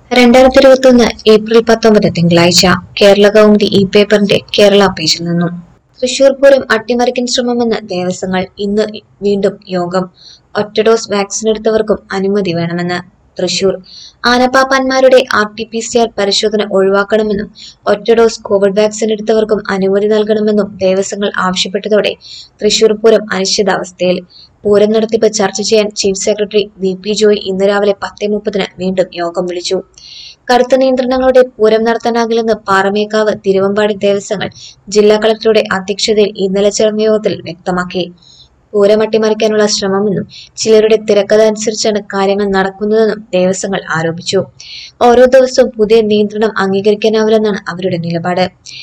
രണ്ടായിരത്തി ഇരുപത്തി ഒന്ന് ഏപ്രിൽ പത്തൊമ്പത് തിങ്കളാഴ്ച കേരള കൗമുദി ഇ പേപ്പറിന്റെ കേരള പേജിൽ നിന്നും തൃശൂർ പൂരം അട്ടിമറിക്കാൻ ശ്രമമെന്ന് ദേവസ്വങ്ങൾ ഇന്ന് വീണ്ടും യോഗം ഒറ്റ ഡോസ് വാക്സിൻ എടുത്തവർക്കും അനുമതി വേണമെന്ന് തൃശൂർ ആനപ്പാപ്പാന്മാരുടെ R T P C R പരിശോധന ഒഴിവാക്കണമെന്നും ഒറ്റ ഡോസ് കോവിഡ് വാക്സിൻ എടുത്തവർക്കും അനുമതി നൽകണമെന്നും ദേവസ്വങ്ങൾ ആവശ്യപ്പെട്ടതോടെ തൃശൂർ പൂരം അനിശ്ചിതാവസ്ഥയിൽ പൂരം നടത്തിപ്പ് ചർച്ച ചെയ്യാൻ chief secretary V P Joy ഇന്ന് രാവിലെ പത്തേ മുപ്പതിന് വീണ്ടും യോഗം വിളിച്ചു കടുത്ത നിയന്ത്രണങ്ങളുടെ പൂരം നടത്താനാകില്ലെന്ന് പാറമേക്കാവ് തിരുവമ്പാടി ദേവസ്വങ്ങൾ ജില്ലാ കളക്ടറുടെ അധ്യക്ഷതയിൽ ഇന്നലെ ചേർന്ന യോഗത്തിൽ വ്യക്തമാക്കി പൂരം അട്ടിമറിക്കാനുള്ള ശ്രമമെന്നും ചിലരുടെ തിരക്കഥ അനുസരിച്ചാണ് കാര്യങ്ങൾ നടക്കുന്നതെന്നും ദേവസ്വങ്ങൾ ആരോപിച്ചു ഓരോ ദിവസവും പുതിയ നിയന്ത്രണം അംഗീകരിക്കാനാവില്ലെന്നാണ് അവരുടെ നിലപാട്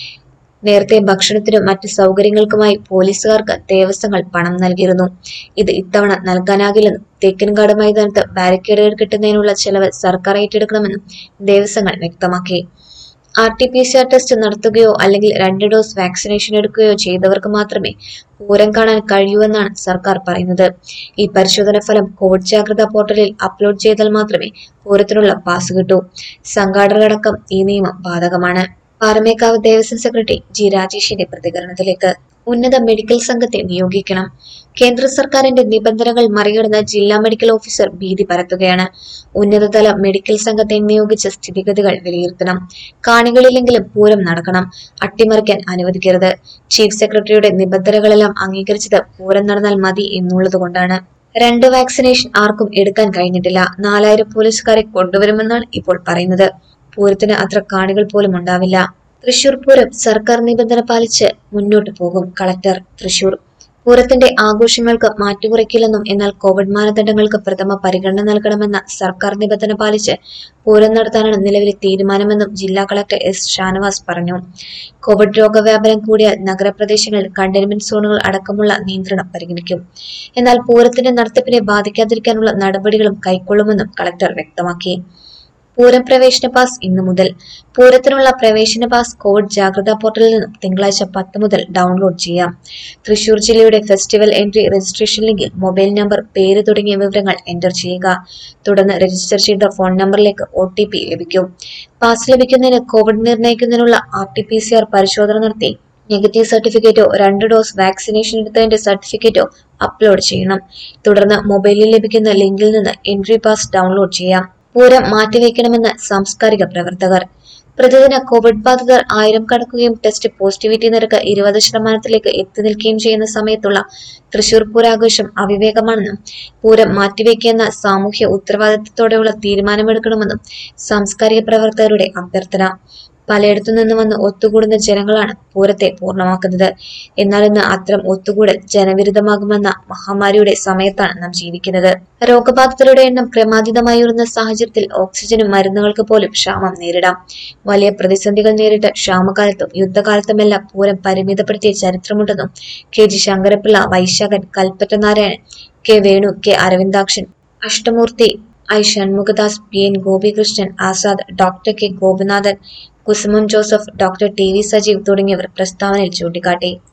നേരത്തെ ഭക്ഷണത്തിനും മറ്റ് സൗകര്യങ്ങൾക്കുമായി പോലീസുകാർക്ക് ദേവസ്വങ്ങൾ പണം നൽകിയിരുന്നു ഇത് ഇത്തവണ നൽകാനാകില്ലെന്നും തേക്കിൻകാട് മൈതാനത്ത് ബാരിക്കേഡുകൾ കിട്ടുന്നതിനുള്ള ചെലവ് സർക്കാർ ഏറ്റെടുക്കണമെന്നും ദേവസ്വങ്ങൾ വ്യക്തമാക്കി R T P C R test നടത്തുകയോ അല്ലെങ്കിൽ രണ്ട് ഡോസ് വാക്സിനേഷൻ എടുക്കുകയോ ചെയ്തവർക്ക് മാത്രമേ പൂരം കാണാൻ കഴിയൂവെന്നാണ് സർക്കാർ പറയുന്നത് ഈ പരിശോധന ഫലം കോവിഡ് ജാഗ്രതാ പോർട്ടലിൽ അപ്ലോഡ് ചെയ്താൽ മാത്രമേ പൂരത്തിനുള്ള പാസ് കിട്ടൂ സംഘാടകരടക്കം ഈ നിയമം ബാധകമാണ് പാറമേക്കാവ് ദേവസ്വം സെക്രട്ടറി ജി രാജേഷിന്റെ പ്രതികരണത്തിലേക്ക് ഉന്നത മെഡിക്കൽ സംഘത്തെ നിയോഗിക്കണം കേന്ദ്ര സർക്കാരിന്റെ നിബന്ധനകൾ മറികടന്ന് ജില്ലാ മെഡിക്കൽ ഓഫീസർ ഭീതി പരത്തുകയാണ് ഉന്നതതല മെഡിക്കൽ സംഘത്തെ നിയോഗിച്ച് സ്ഥിതിഗതികൾ വിലയിരുത്തണം കാണികളില്ലെങ്കിലും പൂരം നടക്കണം അട്ടിമറിക്കാൻ അനുവദിക്കരുത് ചീഫ് സെക്രട്ടറിയുടെ നിബന്ധനകളെല്ലാം അംഗീകരിച്ചത് പൂരം നടന്നാൽ മതി എന്നുള്ളതുകൊണ്ടാണ് രണ്ട് വാക്സിനേഷൻ ആർക്കും എടുക്കാൻ കഴിഞ്ഞിട്ടില്ല നാലായിരം പോലീസുകാരെ കൊണ്ടുവരുമെന്നാണ് ഇപ്പോൾ പറയുന്നത് പൂരത്തിന് അത്ര കാണികൾ പോലും ഉണ്ടാവില്ല തൃശൂർ പൂരം സർക്കാർ നിബന്ധന പാലിച്ച് മുന്നോട്ട് പോകും കളക്ടർ തൃശൂർ പൂരത്തിന്റെ ആഘോഷങ്ങൾക്ക് മാറ്റുകുറയ്ക്കില്ലെന്നും എന്നാൽ കോവിഡ് മാനദണ്ഡങ്ങൾക്ക് പ്രഥമ പരിഗണന നൽകണമെന്ന സർക്കാർ നിബന്ധന പാലിച്ച് പൂരം നടത്താനാണ് നിലവിലെ തീരുമാനമെന്നും ജില്ലാ കളക്ടർ എസ് ഷാനവാസ് പറഞ്ഞു കോവിഡ് രോഗവ്യാപനം കൂടിയാൽ നഗരപ്രദേശങ്ങളിൽ കണ്ടെയ്ൻമെന്റ് സോണുകൾ അടക്കമുള്ള നിയന്ത്രണം പരിഗണിക്കും എന്നാൽ പൂരത്തിന്റെ നടത്തിപ്പിനെ ബാധിക്കാതിരിക്കാനുള്ള നടപടികളും കൈക്കൊള്ളുമെന്നും കളക്ടർ വ്യക്തമാക്കി പൂരം പ്രവേശന പാസ് ഇന്നു മുതൽ പൂരത്തിനുള്ള പ്രവേശന പാസ് കോവിഡ് ജാഗ്രതാ പോർട്ടലിൽ നിന്നും തിങ്കളാഴ്ച പത്ത് മുതൽ ഡൗൺലോഡ് ചെയ്യാം തൃശൂർ ജില്ലയുടെ ഫെസ്റ്റിവൽ എൻട്രി രജിസ്ട്രേഷൻ ലിങ്കിൽ മൊബൈൽ നമ്പർ പേര് തുടങ്ങിയ വിവരങ്ങൾ എൻ്റർ ചെയ്യുക തുടർന്ന് രജിസ്റ്റർ ചെയ്ത ഫോൺ നമ്പറിലേക്ക് ഒ ടി പി ലഭിക്കും പാസ് ലഭിക്കുന്നതിന് കോവിഡ് നിർണ്ണയിക്കുന്നതിനുള്ള R T P C R പരിശോധന നടത്തി നെഗറ്റീവ് സർട്ടിഫിക്കറ്റോ രണ്ട് ഡോസ് വാക്സിനേഷൻ എടുത്തതിന്റെ സർട്ടിഫിക്കറ്റോ അപ്ലോഡ് ചെയ്യണം തുടർന്ന് മൊബൈലിൽ ലഭിക്കുന്ന ലിങ്കിൽ നിന്ന് എൻട്രി പാസ് ഡൗൺലോഡ് ചെയ്യാം പൂരം മാറ്റിവെക്കണമെന്ന് സാംസ്കാരിക പ്രവർത്തകർ പ്രതിദിന കോവിഡ് ബാധിതർ ആയിരം കടക്കുകയും ടെസ്റ്റ് പോസിറ്റിവിറ്റി നിരക്ക് ഇരുപത് ശതമാനത്തിലേക്ക് എത്തി നിൽക്കുകയും ചെയ്യുന്ന സമയത്തുള്ള തൃശൂർ പൂരാഘോഷം അവിവേകമാണെന്നും പൂരം മാറ്റിവെക്കുന്ന സാമൂഹ്യ ഉത്തരവാദിത്തത്തോടെയുള്ള തീരുമാനമെടുക്കണമെന്നും സാംസ്കാരിക പ്രവർത്തകരുടെ അഭ്യർത്ഥന പലയിടത്തു നിന്ന് വന്ന് ഒത്തുകൂടുന്ന ജനങ്ങളാണ് പൂരത്തെ പൂർണ്ണമാക്കുന്നത് എന്നാൽ ഇന്ന് അത്തരം ഒത്തുകൂടൽ ജനവിരുദ്ധമാകുമെന്ന മഹാമാരിയുടെ സമയത്താണ് നാം ജീവിക്കുന്നത് രോഗബാധിതരുടെ എണ്ണം ക്രമാതീതമായി ഉയർന്ന സാഹചര്യത്തിൽ ഓക്സിജനും മരുന്നുകൾക്ക് പോലും ക്ഷാമം നേരിടാം വലിയ പ്രതിസന്ധികൾ നേരിട്ട ക്ഷാമകാലത്തും യുദ്ധകാലത്തുമെല്ലാം പൂരം പരിമിതപ്പെടുത്തിയ ചരിത്രമുണ്ടെന്നും K G Sankarapillai Vaisakhan Kalpetta Narayanan K Venu K Aravindakshan Ashtamoorthy I Shanmughadas P N Gopikrishnan Azad doctor K Gopinathan Kusumam Joseph doctor T V Sajeev തുടങ്ങിയവർ പ്രസ്താവനയിൽ ചൂണ്ടിക്കാട്ടി